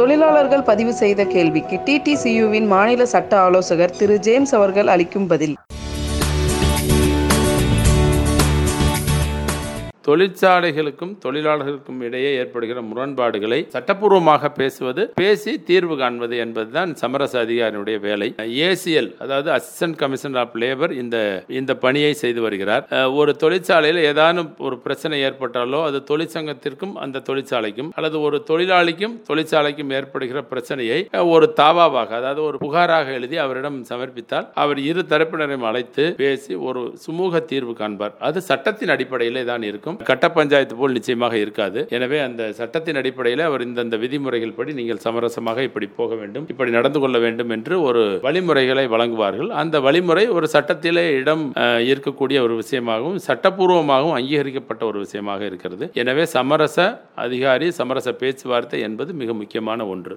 தொழிலாளர்கள் பதிவு செய்த கேள்விக்கு டிடிசியுவின் மாநில சட்ட ஆலோசகர் திரு ஜேம்ஸ் அவர்கள் அளிக்கும் பதில் தொழிற்சாலைகளுக்கும் தொழிலாளர்களுக்கும் இடையே ஏற்படுகிற முரண்பாடுகளை சட்டப்பூர்வமாக பேசுவது பேசி தீர்வு காண்பது என்பதுதான் சமரச அதிகாரியுடைய வேலை ஏசிஎல் அதாவது அசிஸ்டன்ட் கமிஷனர் ஆஃப் லேபர் இந்த இந்த பணியை செய்து வருகிறார் அஹ், ஒரு தொழிற்சாலையில் ஏதானும் ஒரு பிரச்சனை ஏற்பட்டாலோ அது தொழிற்சங்கத்திற்கும் அந்த தொழிற்சாலைக்கும் அல்லது ஒரு தொழிலாளிக்கும் தொழிற்சாலைக்கும் ஏற்படுகிற பிரச்சனையை அஹ், ஒரு தாவாவாக அதாவது ஒரு புகாராக எழுதி அவரிடம் சமர்ப்பித்தால் அவர் இரு தரப்பினரையும் அழைத்து பேசி ஒரு சுமூக தீர்வு காண்பார் அது சட்டத்தின் அடிப்படையிலே தான் இருக்கும் கட்ட பஞ்சாயத்து போல் நிச்சயமாக இருக்காது எனவே அந்த சட்டத்தின் அடிப்படையில் அவர் இந்தந்த விதிமுறைகள் படி நீங்கள் சமரசமாக இப்படி போக வேண்டும் இப்படி நடந்து கொள்ள வேண்டும் என்று ஒரு வழிமுறைகளை வழங்குவார்கள் அந்த வழிமுறை ஒரு சட்டத்திலே இடம் அஹ், இருக்கக்கூடிய ஒரு விஷயமாகவும் சட்டப்பூர்வமாகவும் அங்கீகரிக்கப்பட்ட ஒரு விஷயமாக இருக்கிறது எனவே சமரச அதிகாரி சமரச பேச்சுவார்த்தை என்பது மிக முக்கியமான ஒன்று